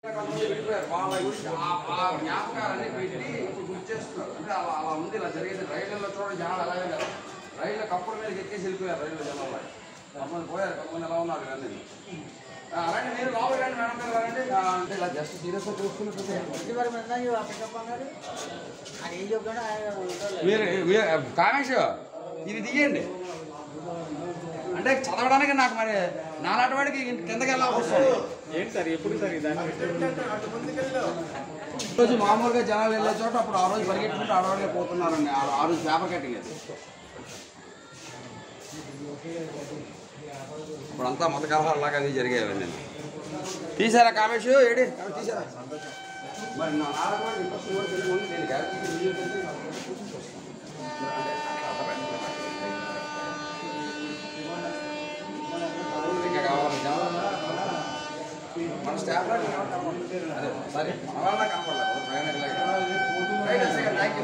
వాళ్ళ గురించి ఆ- ఆ జ్ఞాపకాలన్నీ పెట్టి ఇప్పుడు గుర్తు చేస్తున్నారు అంటే అలా అలా ఉంది ఇలా జరిగేది రైళ్లలో చూడండి జనాలు అలాగే కదా రైళ్ళ కప్పుల మీద ఎక్కేసి వెళ్ళిపోయారు రైలు జనాలు కొంతమంది పోయారు కొంతమంది ఎలా ఉన్నారు ఇవన్నీ ఆ, అలాంటి మీరు లోపలికి రండి మేడం గారు రండి ఆ, అంటే ఇలా జస్ట్ సీరియస్గా చూసుకున్నట్టు మీరు మీరు కామేష్ ఇది తీయండి అంటే చదవడానికి నాకు మరి నాలాంటి వాడికి కిందకి వెళ్ళాల్సి వస్తుంది ఏంటి సార్ ఎప్పుడు సార్ ఇది రోజు మామూలుగా జనాలు వెళ్ళే చోట అప్పుడు ఆ రోజు పరిగెట్టుకుంటూ ఆడవాళ్ళే పోతున్నారండి ఆ ఆ రోజు పేపర్ కటింగ్ అది ఇప్పుడంతా మత కలహాలాగా అది జరిగేవన్నీ తీసారా కామేష్ ఏడి కామేష్ తీసారా మరి నా నాన్న కూడా ఇంట్రెస్ట్ కూడా తెలియదు ఓన్లీ నేను గ్యారెంటీ వీడియో తెలిసి నాకు చూసి వస్తాను. అంటే అట్లా అర్థమైంది. ఇంకా కావాలి జనాలు మన స్టాఫ్ అదే సరే మన వాళ్ళ కనపడలేదు ప్రయాణికులకి రైట్ థ్యాంక్ యూ